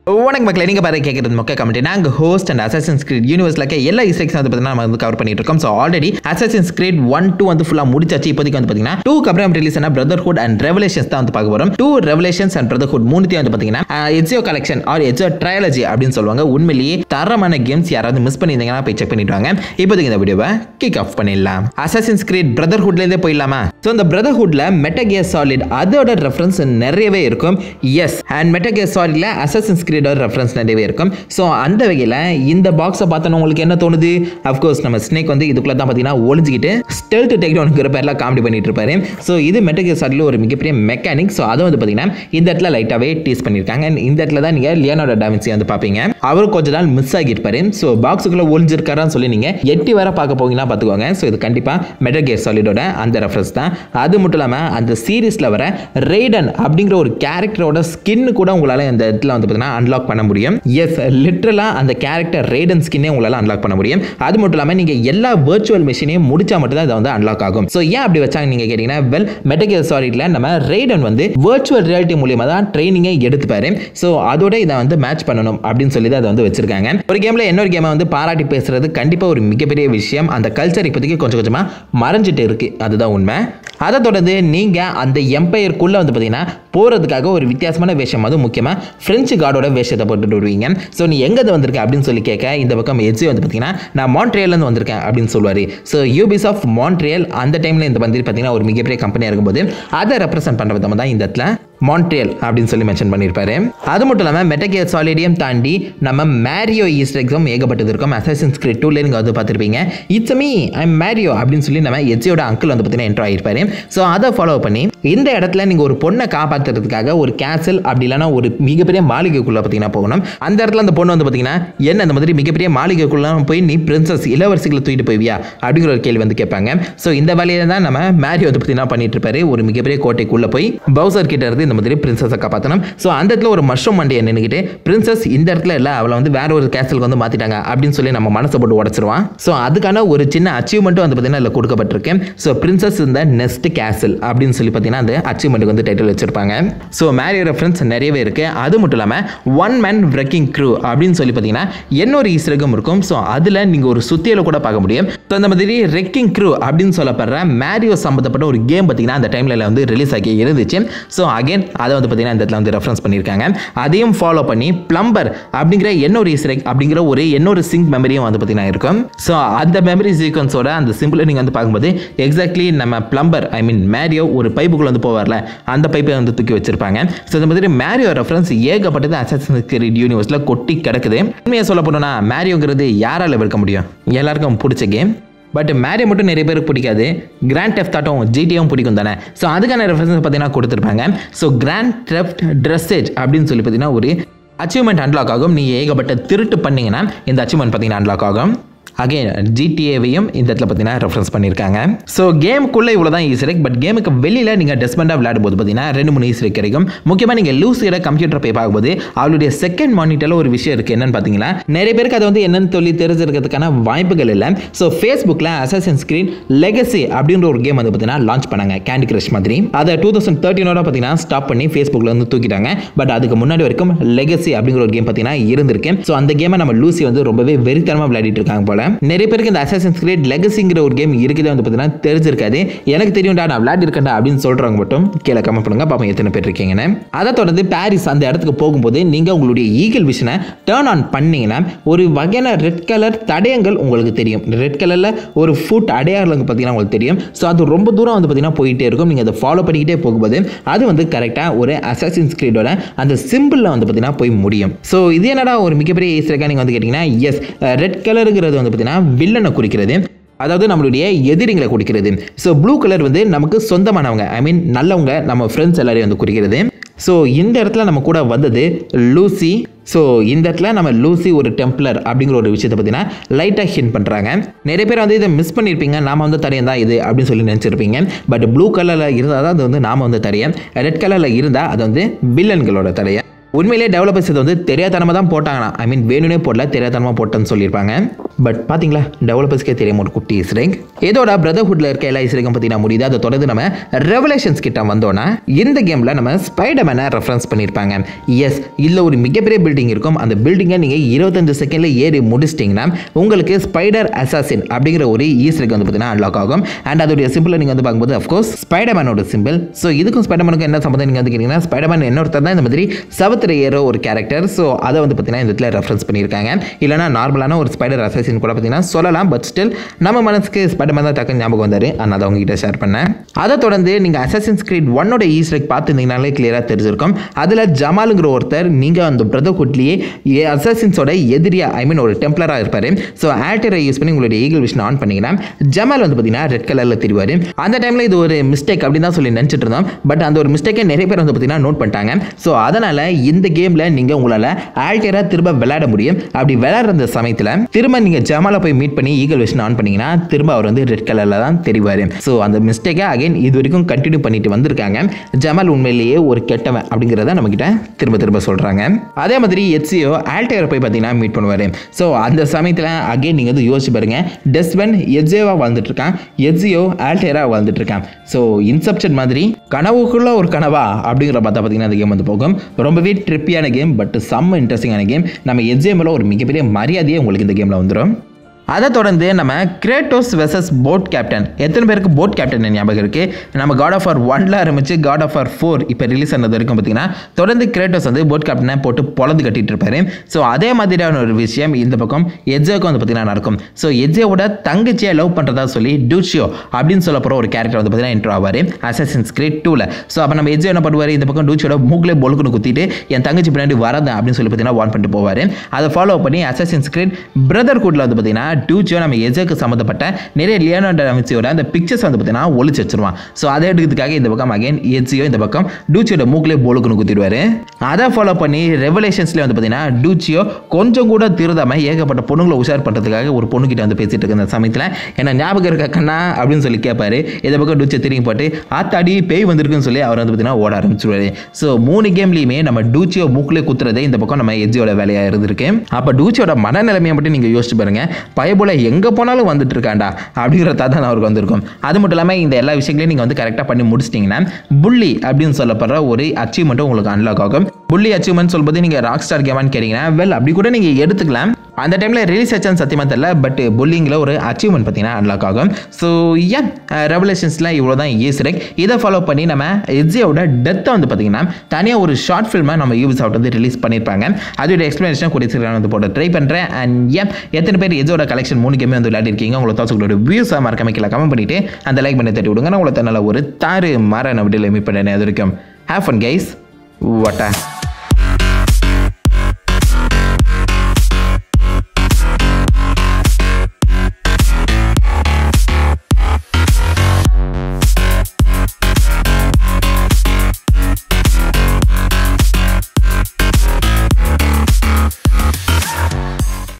வணக்கம் மக்களே நீங்கள் பாரு கேட்குறது மொக்க கமெண்ட் நாங்கள் ஹோஸ்ட் அண்ட் அசசன்ஸ் கிரீட் யூனிவர்ஸில் இருக்க எல்லா இஸ்ரெக்ஸ் வந்து பார்த்தீங்கன்னா நம்ம வந்து கவர் பண்ணிட்டு இருக்கோம் so already assassin's creed one two வந்து ஃபுல்லாக முடிச்சாச்சு இப்போதைக்கு வந்து பார்த்தீங்கன்னா டூக்கு அப்புறம் ரிலீஸ் ஆன பிரதர்ஹுட் அண்ட் ரெவலேஷன்ஸ் தான் வந்து பார்க்க போகிறோம் டூ ரெவலேஷன்ஸ் அண்ட் பிரதர்ஹுட் மூணுத்தையும் வந்து பார்த்தீங்கன்னா Ezio collection or Ezio trilogy அப்படின்னு சொல்லுவாங்க உண்மையிலேயே தரமான கேம்ஸ் யாராவது மிஸ் பண்ணியிருந்தீங்கன்னா போய் செக் பண்ணிட்டு வாங்க இப்போதைக்கு இந்த வீடியோவை கிக் ஆஃப் பண்ணிடலாம் அசசன்ஸ் கிரீட் பிரதர்ஹுட்லேருந்தே போயிடலாமா ஸோ இந்த பிரதர்ஹுட்ல மெட்டகியர் சாலிட் அதோட ரெஃபரன்ஸ் நிறையவே இருக்கும் எஸ் அண்ட் மெட்டகியர் சாலிட்ல அசசன்ஸ் கிரீடோட ரெஃபரன்ஸ் நிறையவே இருக்கும் ஸோ அந்த வகையில் இந்த பாக்ஸை பார்த்தோன்னா உங்களுக்கு என்ன தோணுது அஃப்கோர்ஸ் நம்ம ஸ்னேக் வந்து இதுக்குள்ள தான் பார்த்தீங்கன்னா ஒளிஞ்சிக்கிட்டு ஸ்டெல்ட் டெக்னோனுங்கிற பேரில் காமெடி பண்ணிட்டு இருப்பாரு ஸோ இது மெட்டகியர் சாலிட்ல ஒரு மிகப்பெரிய மெக்கானிக் ஸோ அதை வந்து பார்த்தீங்கன்னா இந்த இடத்துல லைட்டாகவே டீஸ் பண்ணியிருக்காங்க And இந்த இடத்துல தான் நீங்கள் லியோனோட டாவின்சி வந்து பார்ப்பீங்க அவர் கொஞ்ச நாள் மிஸ் ஆகியிருப்பாரு ஸோ பாக்ஸுக்குள்ளே ஒளிஞ்சிருக்காரான்னு சொல்லி நீங்கள் எட்டி வர பார்க்க போவீங்கன்னா பார்த்துக்கோங்க ஸோ இது கண்டிப்பாக மெட்டல் கியர் சாலிடோட அந்த ரெஃபரன்ஸ் தான் அது மட்டும் இல்லாமல் அந்த சீரீஸில் வர ரெய்டன் அப்படிங்கிற ஒரு கேரக்டரோட ஸ்கின்னு கூட உங்களால் இந்த இடத்துல வந்து பார்த்தீங்கன்னா அன்லாக் பண்ண முடியும் எஸ் லிட்ரலாக அந்த கேரக்டர் ரெய்டன் ஸ்கின்னே உங்களால் அன்லாக் பண்ண முடியும் அது மட்டும் இல்லாமல் நீங்கள் எல்லா வர்ச்சுவல் மிஷினையும் முடிச்சா மட்டும் தான் இதை வந்து அன்லாக் ஆகும் ஸோ ஏன் அப்படி வச்சாங்க நீங்கள் கேட்டிங்கன்னா வெல் மெட்டகியர் சாலிட்ல நம்ம ரெய்டன் வந்து வர்ச்சுவல் ரியாலிட்டி மூலியமாக தான் ட்ரைனிங்கை எடுத்துப்பாரு ஸோ அதோட இதை வந்து மேட்ச் பண்ணணும் அப்படின்னு சொல்லி தான் அதை வந்து வச்சிருக்காங்க ஒரு கேமில் இன்னொரு கேமை வந்து பாராட்டி பேசுறது கண்டிப்பாக ஒரு மிகப்பெரிய விஷயம் அந்த கல்ச்சர் இப்போதைக்கு கொஞ்சம் கொஞ்சமாக மறைஞ்சிட்டு இருக்கு அதுதான் உண்மை அதை தொடர்ந்து நீங்கள் அந்த எம்பையருக்குள்ளே வந்து பார்த்தீங்கன்னா போகிறதுக்காக ஒரு வித்தியாசமான வேஷம் அது முக்கியமாக ஃப்ரெஞ்சு கார்டோட வேஷத்தை போட்டுட்டு வருவீங்க ஸோ நீ எங்கே வந்திருக்க அப்படின்னு சொல்லி கேட்க இந்த பக்கம் எஜ்ஜி வந்து பார்த்தீங்கன்னா நான் மான்ட்ரியல்லேருந்து வந்திருக்கேன் அப்படின்னு சொல்லுவார் ஸோ யூபிஸ் ஆஃப் மான்ட்ரியல் அந்த டைமில் இந்த வந்து பார்த்தீங்கன்னா ஒரு மிகப்பெரிய கம்பெனியாக இருக்கும்போது அதை ரெப்ரசென்ட் பண்ணுற விதமாக தான் இந்த இடத்துல மான்ட்ரியல் அப்படின்னு சொல்லி மென்ஷன் பண்ணியிருப்பாரு அது மட்டும் இல்லாமல் மெட்டகியர் சாலிடியம் தாண்டி நம்ம மேரியோ ஈஸ்டர் எக்ஸாம் ஏகப்பட்டது இருக்கும் அசசன்ஸ் கிரீட் டூல நீங்கள் வந்து பார்த்துருப்பீங்க இட்ஸ் மீ ஐ மேரியோ அப்படின்னு சொல்லி நம்ம எஜ்ஜியோட அங்கிள் வந்து பார்த்தீங்கன்னா என்ட்ரு ஆகிருப்பாரு ஸோ அதை ஃபாலோ பண்ணி இந்த இடத்துல நீங்கள் ஒரு பொண்ணை காப்பாற்றுறதுக்காக ஒரு கேசல் அப்படி இல்லைனா ஒரு மிகப்பெரிய மாளிகைக்குள்ளே பார்த்தீங்கன்னா போகணும் அந்த இடத்துல அந்த பொண்ணு வந்து பார்த்தீங்கன்னா என்ன இந்த மாதிரி மிகப்பெரிய மாளிகைக்குள்ள போய் நீ பிரின்சஸ் இளவரசிகளை தூக்கிட்டு போய்வியா அப்படிங்கிற ஒரு கேள்வி வந்து கேட்பாங்க ஸோ இந்த வேலையை தான் நம்ம மேரி வந்து பார்த்தீங்கன்னா பண்ணிட்டு இருப்பாரு ஒரு மிகப்பெரிய கோட்டைக்குள்ளே போய் பவுசர் கிட்ட இருந்து இந்த மாதிரி பிரின்சஸை காப்பாற்றணும் ஸோ அந்த இடத்துல ஒரு மஷ்ரூம் மண்டியை நின்றுக்கிட்டு பிரின்சஸ் இந்த இடத்துல இல்லை அவளை வந்து வேற ஒரு கேசலுக்கு வந்து மாற்றிட்டாங்க அப்படின்னு சொல்லி நம்ம மனசை போட்டு உடச்சிருவான் ஸோ அதுக்கான ஒரு சின்ன அச்சீவ்மெண்ட்டும் வந்து பார்த்தீங்கன்னா இதில் கொடுக்கப்பட்டிருக்கு ஸோ பிரின்சஸ் இந்த நெஸ்ட் கேசல் அப்படின்னு சொல்லி பார்த்தீங்கன்னா அந்த அச்சீவ்மெண்ட்டுக்கு வந்து டைட்டில் வச்சிருப்பாங்க ஸோ மேரி ரெஃபரன்ஸ் நிறையவே இருக்கு அது மட்டும் இல்லாமல் ஒன் மேன் ரெக்கிங் க்ரூ அப்படின்னு சொல்லி பார்த்தீங்கன்னா இன்னொரு ஈஸ்டரகம் இருக்கும் ஸோ அதில் நீங்கள் ஒரு சுத்தியலை கூட பார்க்க முடியும் ஸோ அந்த மாதிரி ரெக்கிங் க்ரூ அப்படின்னு சொல்லப்படுற மேரியோ சம்மந்தப்பட்ட ஒரு கேம் பார்த்தீங்கன்னா அந்த டைமில் வந்து ரிலீஸ் ஆகி இருந்துச்சு ஸோ அகைன் அதை வந்து பார்த்தீங்கன்னா இந்த இடத்துல வந்து ரெஃபரன்ஸ் பண்ணியிருக்காங்க அதையும் ஃபாலோ பண்ணி பிளம்பர் அப்படிங்கிற இன்னொரு ஈஸ்டர் அப்படிங்கிற ஒரு இன்னொரு சிங்க் மெமரியும் வந்து பார்த்தீங்கன்னா இருக்கும் ஸோ அந்த மெமரி சீக்வன்ஸோட அந்த சிம்பிளை நீங்கள் வந்து பார்க்கும்போது எக்ஸாக்ட்லி நம்ம பிளம்பர் ஐ மீன் மேரியோ ஒரு பைப்புக்குள்ள வந்து போவார்ல அந்த பைப்பை வந்து தூக்கி வச்சிருப்பாங்க ஸோ இந்த மாதிரி மேரியோ ரெஃபரன்ஸ் ஏகப்பட்டது அசசன் கிரீட் யூனிவர்ஸில் கொட்டி கிடக்குது உண்மையாக சொல்ல போனோம்னா மேரியோங்கிறது யாரால விற்க முடியும் எல்லாருக்கும் பிடிச்ச கேம் பட் மேரி மட்டும் நிறைய பேருக்கு பிடிக்காது கிராண்ட் டெஃப்ட் ஆட்டும் ஜிடியும் பிடிக்கும் தானே ஸோ அதுக்கான ரெஃபரன்ஸ் பார்த்தீங்கன்னா கொடுத்துருப்பாங்க ஸோ கிராண்ட் டெஃப்ட் ட்ரெஸ்ஸேஜ் அப்படின்னு சொல்லி பார்த்தீங்கன்னா ஒரு அச்சீவ்மெண்ட் அன்லாக் ஆகும் நீங்கள் ஏகப்பட்ட திருட்டு பண்ணீங்கன்னா இந்த அச்சீவ்மெண்ட் பார்த்தீங்கன்னா அன்லாக் ஆகும் அகைன் ஜிடிஏவையும் இந்த இடத்துல பார்த்தீங்கன்னா ரெஃபரன்ஸ் பண்ணியிருக்காங்க ஸோ கேமுக்குள்ளே இவ்வளோ தான் ஈஸிரெக் பட் கேமுக்கு வெளியில் நீங்கள் டெஸ்பெண்டாக விளையாடும் போது பார்த்தீங்கன்னா ரெண்டு மூணு ஈஸிரெக் கிடைக்கும் முக்கியமாக நீங்கள் லூசியோட கம்ப்யூட்டர் போய் பார்க்கும்போது அவளுடைய செகண்ட் மானிட்டரில் ஒரு விஷயம் இருக்குது என்னன்னு பார்த்தீங்கன்னா நிறைய பேருக்கு அது வந்து என்னன்னு சொல்லி தெரிஞ்சிருக்கிறதுக்கான வாய்ப்புகள் இல்லை ஸோ ஃபேஸ்புக்கில் அசசன் ஸ்க்ரீன் லெகசி அப்படின்ற ஒரு கேம் வந்து பார்த்தீங்கன்னா லான்ச் பண்ணாங்க கேண்டி கிரஷ் மாதிரி அதை டூ தௌசண்ட் தேர்ட்டினோட பார்த்தீங்கன்னா ஸ்டாப் பண்ணி ஃபேஸ்புக்கில் வந்து தூக்கிட்டாங்க பட் அதுக்கு முன்னாடி வரைக்கும் லெகசி அப்படிங்கிற ஒரு கேம் பார்த்தீங்கன்னா இருந்திருக்கு ஸோ அந்த கேமை நம்ம லூசி வந்து ரொம்பவே வெறித்தனமாக விளையாடிட்டு இருக்காங்க போல நிறைய பேருக்கு இந்த அசாசன்ஸ் கிரேட் லெகசிங்கிற ஒரு கேம் இருக்குது வந்து பார்த்தீங்கன்னா தெரிஞ்சிருக்காது எனக்கு தெரியும்டா நான் விளையாடிருக்கேன்டா அப்படின்னு சொல்கிறவங்க மட்டும் கீழே கமெண்ட் பண்ணுங்க பாப்போம் எத்தனை பேர் இருக்கீங்கன்னு அதை தொடர்ந்து பாரிஸ் அந்த இடத்துக்கு போகும்போது நீங்கள் உங்களுடைய ஈகிள் விஷனை டேர்ன் ஆன் பண்ணீங்கன்னா ஒரு வகையான ரெட் கலர் தடயங்கள் உங்களுக்கு தெரியும் ரெட் கலரில் ஒரு ஃபுட் அடையாளங்க பார்த்தீங்கன்னா உங்களுக்கு தெரியும் ஸோ அது ரொம்ப தூரம் வந்து பார்த்தீங்கன்னா போயிட்டே இருக்கும் நீங்கள் அதை ஃபாலோ பண்ணிக்கிட்டே போகும்போது அது வந்து கரெக்டாக ஒரு அசாசின்ஸ் கிரீடோட அந்த சிம்பிளில் வந்து பார்த்தீங்கன்னா போய் முடியும் ஸோ இது என்னடா ஒரு மிகப்பெரிய ஈஸ்டர்க்காக நீங்கள் வந்து கேட்டிங்கன்னா எஸ் ரெட் கலருங்கிறது வந்து பார்த்தீங்கன்னா வில்லனை குறிக்கிறது அதாவது நம்மளுடைய எதிரிங்களை குறிக்கிறது ஸோ ப்ளூ கலர் வந்து நமக்கு சொந்தமானவங்க ஐ மீன் நல்லவங்க நம்ம ஃப்ரெண்ட்ஸ் எல்லாரையும் வந்து குறிக்கிறது ஸோ இந்த இடத்துல நம்ம கூட வந்தது லூசி ஸோ இந்த இடத்துல நம்ம லூசி ஒரு டெம்ப்ளர் அப்படிங்கிற ஒரு விஷயத்தை பார்த்தீங்கன்னா லைட்டாக ஹின் பண்ணுறாங்க நிறைய பேர் வந்து இதை மிஸ் பண்ணியிருப்பீங்க நாம வந்து தரையம் தான் இது அப்படின்னு சொல்லி நினச்சிருப்பீங்க பட் ப்ளூ கலரில் இருந்தால் தான் அது வந்து நாம வந்து தரையம் ரெட் கலரில் இருந்தால் அது வந்து வில்லன்களோட தரையம் உண்மையிலேயே டெவலப்பர்ஸ் இதை வந்து தெரியாதனமாக தான் போட்டாங்கண்ணா ஐ மீன் வேணும்னே போடல தெரியாதனமாக போட்டேன்னு சொல்லியிருப்பாங்க பட் பார்த்தீங்களா டெவலப்பர்ஸ்க்கே தெரியும் ஒரு குட்டி இஸ்ரேக் இதோட பிரதர்ஹுட்டில் இருக்க எல்லா இஸ்ரேக்கும் பார்த்தீங்கன்னா முடியுது அதை தொடர்ந்து நம்ம ரெவலேஷன்ஸ் கிட்ட வந்தோன்னா இந்த கேமில் நம்ம ஸ்பைடர்மேனை ரெஃபரன்ஸ் பண்ணியிருப்பாங்க எஸ் இதில் ஒரு மிகப்பெரிய பில்டிங் இருக்கும் அந்த பில்டிங்கை நீங்கள் இருபத்தஞ்சு செகண்டில் ஏறி முடிச்சிட்டிங்கன்னா உங்களுக்கு ஸ்பைடர் அசாசின் அப்படிங்கிற ஒரு ஈஸ்டருக்கு வந்து பார்த்தீங்கன்னா அன்லாக் ஆகும் அண்ட் அதோடைய சிம்பிளை நீங்கள் வந்து பார்க்கும்போது அஃப்கோர்ஸ் ஸ்பைடர்மேனோட சிம்பிள் ஸோ இதுக்கும் ஸ்பைடர்மேனுக்கும் என்ன சம்மந்தம் நீங்கள் வந்து கேட்டிங்கன்னா ஸ்பைடர்மேன் இன்னொருத்தர் தான் இந்த மாதிரி சவத்தில் ஏற ஒரு கேரக்டர் ஸோ அதை வந்து பார்த்தீங்கன்னா இந்த இடத்துல ரெஃபரன்ஸ் பண்ணியிருக்காங்க இல்லைனா நார்மலான ஒரு ஸ்பைடர் அசாசின் கூட பார்த்தீங்கன்னா சொல்லலாம் பட் ஸ்டில் நம்ம மனசுக்கு ஸ்பைடர்மேன் தான் டக்குன்னு ஞாபகம் வந்தார் நான் அதை உங்ககிட்ட ஷேர் பண்ணேன் அதை தொடர்ந்து நீங்கள் அசாசின் ஸ்கிரீட் ஒன்னோட ஈஸ்டர் பார்த்துருந்தீங்கனாலே கிளியராக தெரிஞ்சிருக்கும் அதில் ஜமாலுங்கிற ஒருத்தர் நீங்கள் அந்த பிரதர்ஹுட்லேயே அசாசின்ஸோட எதிரியா ஐ மீன் ஒரு டெம்ப்ளராக இருப்பார் ஸோ ஆல்டரை யூஸ் பண்ணி உங்களுடைய ஈகிள் விஷன் ஆன் பண்ணிங்கன்னா ஜமால் வந்து பார்த்தீங்கன்னா ரெட் கலரில் தெரிவார் அந்த டைமில் இது ஒரு மிஸ்டேக் அப்படின்னு தான் சொல்லி நினச்சிட்டு இருந்தோம் பட் அந்த ஒரு மிஸ்டேக்கை நிறைய பேர் வந்து பார்த்தீங்கன்னா நோட் பண்ணிட்டாங்க ஸோ அதனால் இந்த கேமில் நீங்கள் உங்களால் ஆல்டராக திரும்ப விளையாட முடியும் அப்படி விளையாடுற அந்த சமயத்தில் திரும்ப நீங்கள் ஜமாலை போய் மீட் பண்ணி ஈகிள் விஷன் ஆன் பண்ணீங்கன்னா திரும்ப அவர் வந்து ரெட் கலரில் தான் தெரிவார் ஸோ அந்த மிஸ்டேக்கை அகைன் இது வரைக்கும் கண்டினியூ பண்ணிட்டு வந்திருக்காங்க ஜமால் உண்மையிலேயே ஒரு கெட்டவன் அப்படிங்கிறத நம்மக்கிட்ட திரும்ப திரும்ப சொல்கிறாங்க அதே மாதிரி எச்சியோ ஆல்டேரை போய் பார்த்தீங்கன்னா மீட் பண்ணுவார் ஸோ அந்த சமயத்தில் அகைன் நீங்கள் வந்து யோசிச்சு பாருங்க டெஸ்வன் எஜ்ஜேவா வாழ்ந்துட்டு இருக்கான் எஜ்ஜியோ ஆல்டேரா வாழ்ந்துட்டு இருக்கான் ஸோ இன்செப்ஷன் மாதிரி கனவுக்குள்ள ஒரு கனவா அப்படிங்கிற பார்த்தா பார்த்தீங்கன்னா அந்த கேம் வந்து போகும் ரொம்பவே ட்ரிப்பியான கேம் பட் செம்ம இன்ட்ரெஸ்டிங்கான கேம் நம்ம எஜ்ஜே மேலே ஒரு மிகப்பெரிய மரியாதையே உங்களுக்கு இந்த கேமில் வந்துடும் அதை தொடர்ந்து நம்ம கிரேட்டோஸ் வெசஸ் போட் கேப்டன் எத்தனை பேருக்கு போட் கேப்டன் ஞாபகம் இருக்குது நம்ம காட் ஆஃப் ஆர் ஒன்ல ஆரம்பிச்சு காட் ஆஃப் ஆர் ஃபோர் இப்போ ரிலீஸ் ஆனது வரைக்கும் பார்த்தீங்கன்னா தொடர்ந்து கிரேட்டோஸ் வந்து போட் கேப்டனை போட்டு பொழந்து கட்டிட்டு இருப்பாரு ஸோ அதே மாதிரியான ஒரு விஷயம் இந்த பக்கம் எஜ்ஜோக்கு வந்து பார்த்தீங்கன்னா நடக்கும் ஸோ எஜ்ஜோட தங்கச்சியை லவ் பண்ணுறதா சொல்லி டூச்சியோ அப்படின்னு சொல்ல போகிற ஒரு கேரக்டர் வந்து பார்த்தீங்கன்னா இன்ட்ரோ ஆவார் அசசின்ஸ் கிரேட் டூவில் ஸோ அப்போ நம்ம எஜ்ஜோ என்ன பண்ணுவார் இந்த பக்கம் டூச்சியோட மூக்கிலே பொழுக்குன்னு குத்திட்டு என் தங்கச்சி பின்னாடி வரதேன் அப்படின்னு சொல்லி பார்த்தீங்கன்னா வான் பண்ணிட்டு போவார் அதை ஃபாலோ பண்ணி அசசின்ஸ் கிரேட் பிரதர் கூட்டில் வந்து பார்த்தீங்கன்னா டூச்சியோ நம்ம எஜக்கு சம்மந்தப்பட்ட நிறைய லியோனார்டோ டாவின்சியோட அந்த பிக்சர்ஸ் வந்து பார்த்தீங்கன்னா ஒளிச்சு வச்சிருவான் ஸோ அதை எடுக்கிறதுக்காக இந்த பக்கம் அகைன் எஜியோ இந்த பக்கம் டூச்சியோட மூக்கிலே போலுக்குன்னு குத்திடுவாரு அதை ஃபாலோ பண்ணி ரெவலேஷன்ஸ்லேயே வந்து பார்த்தீங்கன்னா டூச்சியோ கொஞ்சம் கூட திருதாம ஏகப்பட்ட பொண்ணுங்களை உஷார் பண்ணுறதுக்காக ஒரு பொண்ணுக்கிட்ட வந்து பேசிட்டு இருக்க அந்த சமயத்தில் என்ன ஞாபகம் இருக்க கண்ணா அப்படின்னு சொல்லி கேட்பாரு இந்த பக்கம் டூச்சியை திரும்பி போட்டு ஆத்தாடி பேய் வந்திருக்குன்னு சொல்லி அவர் வந்து பார்த்தீங்கன்னா ஓட ஆரம்பிச்சிருவாரு ஸோ மூணு கேம்லேயுமே நம்ம டூச்சியோ மூக்கிலே குத்துறதே இந்த பக்கம் நம்ம எஜ்ஜியோட வேலையாக இருந்திருக்கு அப்போ டூச்சியோட மனநிலைமையை மட்டும் நீங்கள் யோசிச்சு பாருங்க பயபோல எங்கே போனாலும் வந்துட்டு இருக்காண்டா அப்படிங்கிறதா தான் அவருக்கு வந்திருக்கும் அது மட்டும் இல்லாமல் இந்த எல்லா விஷயங்களையும் நீங்கள் வந்து கரெக்டாக பண்ணி முடிச்சிட்டிங்கன்னா புள்ளி அப்படின்னு சொல்லப்படுற ஒரு அச்சீவ்மெண்ட்டும் உங்களுக்கு அன்லாக் ஆகும் புள்ளி அச்சீவ்மெண்ட் சொல்லும்போது நீங்கள் ராக் ஸ்டார் கேமான்னு கேட்டிங்கன்னா வெல் அப்படி கூட நீங்கள் எடுத்துக்கலாம் அந்த டைமில் ரிலீஸ் ஆச்சான்னு சத்தியமாக தெரியல பட் புல்லிங்கில் ஒரு அச்சீவ்மெண்ட் பார்த்தீங்கன்னா அன்லாக் ஆகும் ஸோ ஏன் ரெவலேஷன்ஸ்லாம் இவ்வளோ தான் ஈஸ்டரெக் இதை ஃபாலோ பண்ணி நம்ம எஜ்ஜியோட டெத்தை வந்து பார்த்தீங்கன்னா தனியாக ஒரு ஷார்ட் ஃபில்மை நம்ம யூஸ் அவுட் வந்து ரிலீஸ் பண்ணியிருப்பாங்க அதோட எக்ஸ்பிளனேஷன் கூடிய சீக்கிரம் வந்து போட்டு ட்ரை பண்ணுறேன் அண்ட் ஏன் எத்தனை பேர் எஜ்ஜோட கலெக்ஷன் மூணு கேமே வந்து விளையாடிருக்கீங்க உங்களை தோசை உங்களோட வியூஸாக மறக்காம கீழே கமெண்ட் பண்ணிவிட்டு அந்த லைக் பண்ணி தட்டி விடுங்க நான் உங்களை தன்னால் ஒரு தாறு மாற நான் வீடியோவில் மீட் பண்ணேன் அது வரைக்கும் ஹேவ் ஃபன் கைஸ் வட்டா